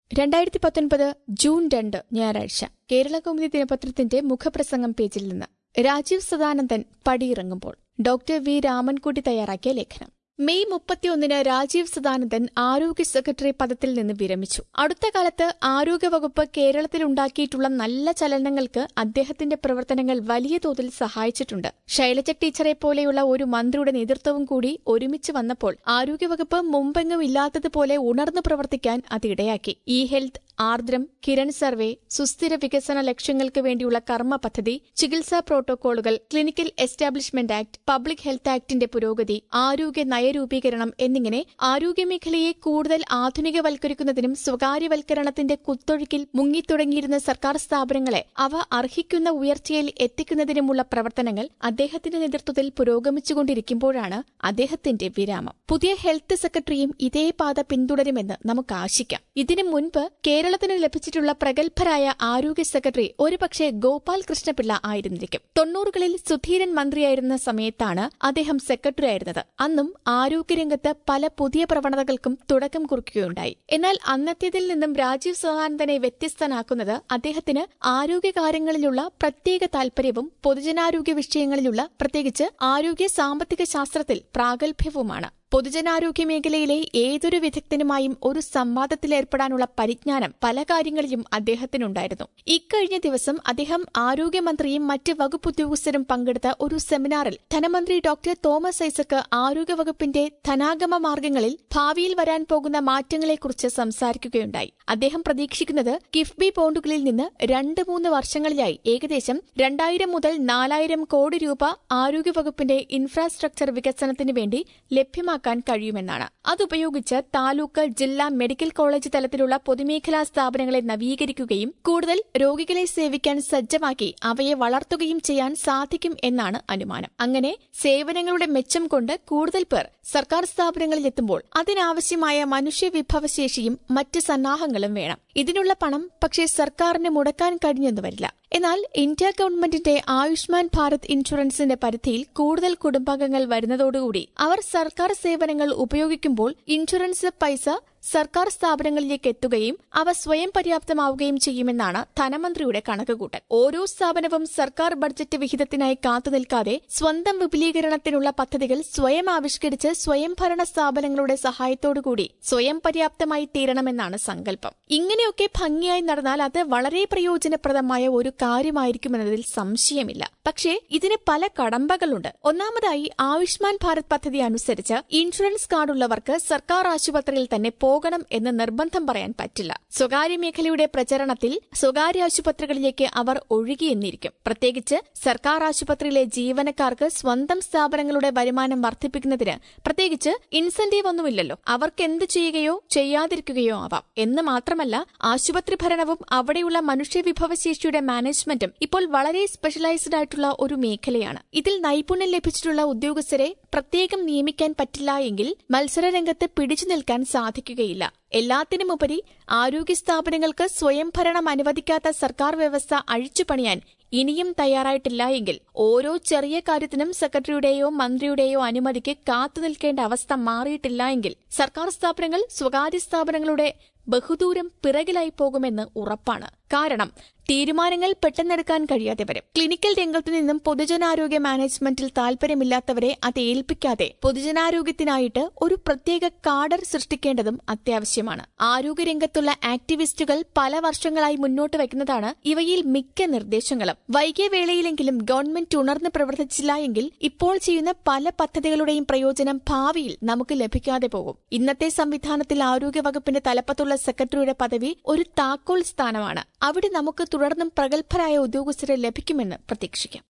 രണ്ടായിരത്തി പത്തൊൻപത് ജൂൺ രണ്ട് ഞായറാഴ്ച കേരള കൗമുദി ദിനപത്രത്തിന്റെ മുഖപ്രസംഗം പേജിൽ നിന്ന് രാജീവ് സദാനന്ദൻ പടിയിറങ്ങുമ്പോൾ ഡോക്ടർ വി രാമൻകുട്ടി തയ്യാറാക്കിയ ലേഖനം മെയ് മുപ്പത്തിയൊന്നിന് രാജീവ് സദാനന്ദൻ ആരോഗ്യ സെക്രട്ടറി പദത്തിൽ നിന്ന് വിരമിച്ചു അടുത്ത കാലത്ത് ആരോഗ്യവകുപ്പ് കേരളത്തിലുണ്ടാക്കിയിട്ടുള്ള നല്ല ചലനങ്ങൾക്ക് അദ്ദേഹത്തിന്റെ പ്രവർത്തനങ്ങൾ വലിയ തോതിൽ സഹായിച്ചിട്ടുണ്ട് ശൈലജ ടീച്ചറെ പോലെയുള്ള ഒരു മന്ത്രിയുടെ നേതൃത്വവും കൂടി ഒരുമിച്ച് വന്നപ്പോൾ ആരോഗ്യവകുപ്പ് മുമ്പെങ്ങും ഇല്ലാത്തതുപോലെ ഉണർന്നു പ്രവർത്തിക്കാൻ അത് ഇടയാക്കി E health Aardram Kiran survey സുസ്ഥിര വികസന ലക്ഷ്യങ്ങൾക്ക് വേണ്ടിയുള്ള കർമ്മ പദ്ധതി ചികിത്സാ പ്രോട്ടോകോളുകൾ clinical establishment act public health ആക്ടിന്റെ പുരോഗതി ആരോഗ്യ നയരൂപീകരണം എന്നിങ്ങനെ ആരോഗ്യമേഖലയെ കൂടുതൽ ആധുനികവൽക്കരിക്കുന്നതിനും സ്വകാര്യവൽക്കരണത്തിന്റെ കുത്തൊഴുക്കിൽ മുങ്ങിത്തുടങ്ങിയിരുന്ന സർക്കാർ സ്ഥാപനങ്ങളെ അവ അർഹിക്കുന്ന ഉയർച്ചയിൽ എത്തിക്കുന്നതിനുമുള്ള പ്രവർത്തനങ്ങൾ അദ്ദേഹത്തിന്റെ നേതൃത്വത്തിൽ പുരോഗമിച്ചുകൊണ്ടിരിക്കുമ്പോഴാണ് അദ്ദേഹത്തിന്റെ വിരാമം പുതിയ ഹെൽത്ത് സെക്രട്ടറിയും ഇതേ പാത പിന്തുടരുമെന്ന് നമുക്ക് ആശിക്കാം ഇതിനു മുൻപ് കേരളത്തിന് ലഭിച്ചിട്ടുള്ള പ്രഗത്ഭരായ ആരോഗ്യ സെക്രട്ടറി ഒരുപക്ഷെ ഗോപാൽ കൃഷ്ണപിള്ള ആയിരുന്നിരിക്കും തൊണ്ണൂറുകളിൽ സുധീരൻ മന്ത്രിയായിരുന്ന സമയത്താണ് അദ്ദേഹം സെക്രട്ടറി ആയിരുന്നത് അന്നും ആരോഗ്യരംഗത്ത് പല പുതിയ പ്രവണതകൾക്കും തുടക്കം കുറിക്കുകയുണ്ടായി എന്നാൽ അന്നത്തേതിൽ നിന്നും രാജീവ് സദാനന്ദനെ വ്യത്യസ്തനാക്കുന്നത് അദ്ദേഹത്തിന് ആരോഗ്യകാര്യങ്ങളിലുള്ള പ്രത്യേക താൽപര്യവും പൊതുജനാരോഗ്യ വിഷയങ്ങളിലുള്ള പ്രത്യേകിച്ച് ആരോഗ്യ സാമ്പത്തിക ശാസ്ത്രത്തിൽ പ്രാഗൽഭ്യവുമാണ് പൊതുജനാരോഗ്യ മേഖലയിലെ ഏതൊരു വിദഗ്ധനുമായും ഒരു സംവാദത്തിലേർപ്പെടാനുള്ള പരിജ്ഞാനം പല കാര്യങ്ങളിലും അദ്ദേഹത്തിനുണ്ടായിരുന്നു ഇക്കഴിഞ്ഞ ദിവസം അദ്ദേഹം ആരോഗ്യമന്ത്രിയും മറ്റ് വകുപ്പ് ഉദ്യോഗസ്ഥരും പങ്കെടുത്ത ഒരു സെമിനാറിൽ ധനമന്ത്രി ഡോക്ടർ തോമസ് ഐസക്ക് ആരോഗ്യവകുപ്പിന്റെ ധനാഗമ മാർഗങ്ങളിൽ ഭാവിയിൽ വരാൻ പോകുന്ന മാറ്റങ്ങളെക്കുറിച്ച് സംസാരിക്കുകയുണ്ടായി അദ്ദേഹം പ്രതീക്ഷിക്കുന്നത് കിഫ്ബി ബോണ്ടുകളിൽ നിന്ന് രണ്ട് മൂന്ന് വർഷങ്ങളിലായി ഏകദേശം രണ്ടായിരം മുതൽ നാലായിരം കോടി രൂപ ആരോഗ്യവകുപ്പിന്റെ ഇൻഫ്രാസ്ട്രക്ചർ വികസനത്തിന് വേണ്ടി ലഭ്യമാക്കും ലഭ്യമാക്കാൻ കഴിയുമെന്നാണ് അതുപയോഗിച്ച് താലൂക്ക് ജില്ലാ മെഡിക്കൽ കോളേജ് തലത്തിലുള്ള പൊതുമേഖലാ സ്ഥാപനങ്ങളെ നവീകരിക്കുകയും കൂടുതൽ രോഗികളെ സേവിക്കാൻ സജ്ജമാക്കി അവയെ വളർത്തുകയും ചെയ്യാൻ സാധിക്കും എന്നാണ് അനുമാനം അങ്ങനെ സേവനങ്ങളുടെ മെച്ചം കൊണ്ട് കൂടുതൽ പേർ സർക്കാർ സ്ഥാപനങ്ങളിൽ എത്തുമ്പോൾ അതിനാവശ്യമായ മനുഷ്യവിഭവശേഷിയും മറ്റ് സന്നാഹങ്ങളും വേണം ഇതിനുള്ള പണം പക്ഷേ സർക്കാരിന് മുടക്കാൻ കഴിഞ്ഞെന്ന് വരില്ല എന്നാൽ ഇന്ത്യ ഗവൺമെന്റിന്റെ ആയുഷ്മാൻ ഭാരത് ഇൻഷുറൻസിന്റെ പരിധിയിൽ കൂടുതൽ കുടുംബാംഗങ്ങൾ വരുന്നതോടുകൂടി അവർ സർക്കാർ സേവനങ്ങൾ ഉപയോഗിക്കുമ്പോൾ ഇൻഷുറൻസ് പൈസ സർക്കാർ സ്ഥാപനങ്ങളിലേക്ക് എത്തുകയും അവ സ്വയം പര്യാപ്തമാവുകയും ചെയ്യുമെന്നാണ് ധനമന്ത്രിയുടെ കണക്കുകൂട്ടൽ ഓരോ സ്ഥാപനവും സർക്കാർ ബഡ്ജറ്റ് വിഹിതത്തിനായി കാത്തുനിൽക്കാതെ സ്വന്തം വിപുലീകരണത്തിനുള്ള പദ്ധതികൾ സ്വയം ആവിഷ്കരിച്ച് സ്വയംഭരണ സ്ഥാപനങ്ങളുടെ സഹായത്തോടുകൂടി സ്വയം പര്യാപ്തമായി തീരണമെന്നാണ് സങ്കല്പം ഇങ്ങനെയൊക്കെ ഭംഗിയായി നടന്നാൽ അത് വളരെ പ്രയോജനപ്രദമായ ഒരു കാര്യമായിരിക്കുമെന്നതിൽ സംശയമില്ല പക്ഷേ ഇതിന് പല കടമ്പകളുണ്ട് ഒന്നാമതായി ആയുഷ്മാൻ ഭാരത് പദ്ധതി അനുസരിച്ച് ഇൻഷുറൻസ് കാർഡുള്ളവർക്ക് സർക്കാർ ആശുപത്രിയിൽ തന്നെ പോകണം എന്ന് നിർബന്ധം പറയാൻ പറ്റില്ല സ്വകാര്യ മേഖലയുടെ പ്രചരണത്തിൽ സ്വകാര്യ ആശുപത്രികളിലേക്ക് അവർ ഒഴുകിയെന്നിരിക്കും പ്രത്യേകിച്ച് സർക്കാർ ആശുപത്രിയിലെ ജീവനക്കാർക്ക് സ്വന്തം സ്ഥാപനങ്ങളുടെ വരുമാനം വർദ്ധിപ്പിക്കുന്നതിന് പ്രത്യേകിച്ച് ഇൻസെന്റീവ് ഒന്നുമില്ലല്ലോ അവർക്ക് എന്ത് ചെയ്യുകയോ ചെയ്യാതിരിക്കുകയോ ആവാം എന്ന് മാത്രമല്ല ആശുപത്രി ഭരണവും അവിടെയുള്ള മനുഷ്യവിഭവശേഷിയുടെ മാനേജ്മെന്റും ഇപ്പോൾ വളരെ സ്പെഷ്യലൈസ്ഡ് ആയിട്ടുള്ള ഒരു മേഖലയാണ് ഇതിൽ നൈപുണ്യം ലഭിച്ചിട്ടുള്ള ഉദ്യോഗസ്ഥരെ പ്രത്യേകം നിയമിക്കാൻ പറ്റില്ല എങ്കിൽ മത്സരരംഗത്ത് പിടിച്ചു നിൽക്കാൻ സാധിക്കുകയില്ല എല്ലാത്തിനുമുപരി ആരോഗ്യ സ്ഥാപനങ്ങൾക്ക് സ്വയംഭരണം അനുവദിക്കാത്ത സർക്കാർ വ്യവസ്ഥ അഴിച്ചുപണിയാൻ ഇനിയും തയ്യാറായിട്ടില്ല എങ്കിൽ ഓരോ ചെറിയ കാര്യത്തിനും സെക്രട്ടറിയുടെയോ മന്ത്രിയുടെയോ അനുമതിക്ക് കാത്തുനിൽക്കേണ്ട അവസ്ഥ മാറിയിട്ടില്ല എങ്കിൽ സർക്കാർ സ്ഥാപനങ്ങൾ സ്വകാര്യ സ്ഥാപനങ്ങളുടെ ബഹുദൂരം പിറകിലായി പോകുമെന്ന് ഉറപ്പാണ് കാരണം തീരുമാനങ്ങൾ പെട്ടെന്നെടുക്കാൻ കഴിയാതെ വരും ക്ലിനിക്കൽ രംഗത്തു നിന്നും പൊതുജനാരോഗ്യ മാനേജ്മെന്റിൽ താൽപര്യമില്ലാത്തവരെ അത് ഏൽപ്പിക്കാതെ പൊതുജനാരോഗ്യത്തിനായിട്ട് ഒരു പ്രത്യേക കാഡർ സൃഷ്ടിക്കേണ്ടതും അത്യാവശ്യമാണ് ആരോഗ്യരംഗത്തുള്ള ആക്ടിവിസ്റ്റുകൾ പല വർഷങ്ങളായി മുന്നോട്ട് വയ്ക്കുന്നതാണ് ഇവയിൽ മിക്ക നിർദ്ദേശങ്ങളും വൈകിയ വേളയിലെങ്കിലും ഗവൺമെന്റ് ഉണർന്ന് പ്രവർത്തിച്ചില്ല എങ്കിൽ ഇപ്പോൾ ചെയ്യുന്ന പല പദ്ധതികളുടെയും പ്രയോജനം ഭാവിയിൽ നമുക്ക് ലഭിക്കാതെ പോകും ഇന്നത്തെ സംവിധാനത്തിൽ ആരോഗ്യവകുപ്പിന്റെ തലപ്പത്തുള്ള സെക്രട്ടറിയുടെ പദവി ഒരു താക്കോൽ സ്ഥാനമാണ് അവിടെ നമുക്ക് തുടർന്നും പ്രഗത്ഭരായ ഉദ്യോഗസ്ഥരെ ലഭിക്കുമെന്ന് പ്രതീക്ഷിക്കാം